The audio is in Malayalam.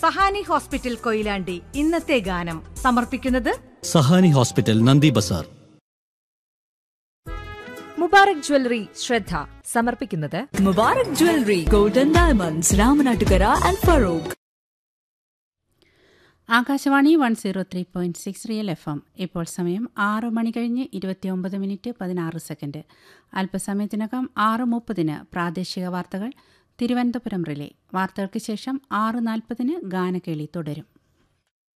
സഹാനി ഹോസ്പിറ്റൽ കൊയിലാണ്ടി ഇന്നത്തെ ഗാനം സമർപ്പിക്കുന്നത് സഹാനി ഹോസ്പിറ്റൽ നന്ദി ബസാർ മുബാറക് ജ്വല്ലറി ശ്രദ്ധ സമർപ്പിക്കുന്നത് Mubarak jewellery golden diamonds Ramanattukara and Feroke Akashvani one zero three point six real F M ഇപ്പോൾ സമയം ആറ് മണി കഴിഞ്ഞ് ഇരുപത്തിയൊമ്പത് മിനിറ്റ് പതിനാറ് സെക്കൻഡ് അല്പസമയത്തിനകം ആറ് മുപ്പതിന് പ്രാദേശിക വാർത്തകൾ തിരുവനന്തപുരം റിലേ വാർത്തകൾക്ക് ശേഷം ആറ് നാൽപ്പതിന് ഗാനക്കേളി തുടരും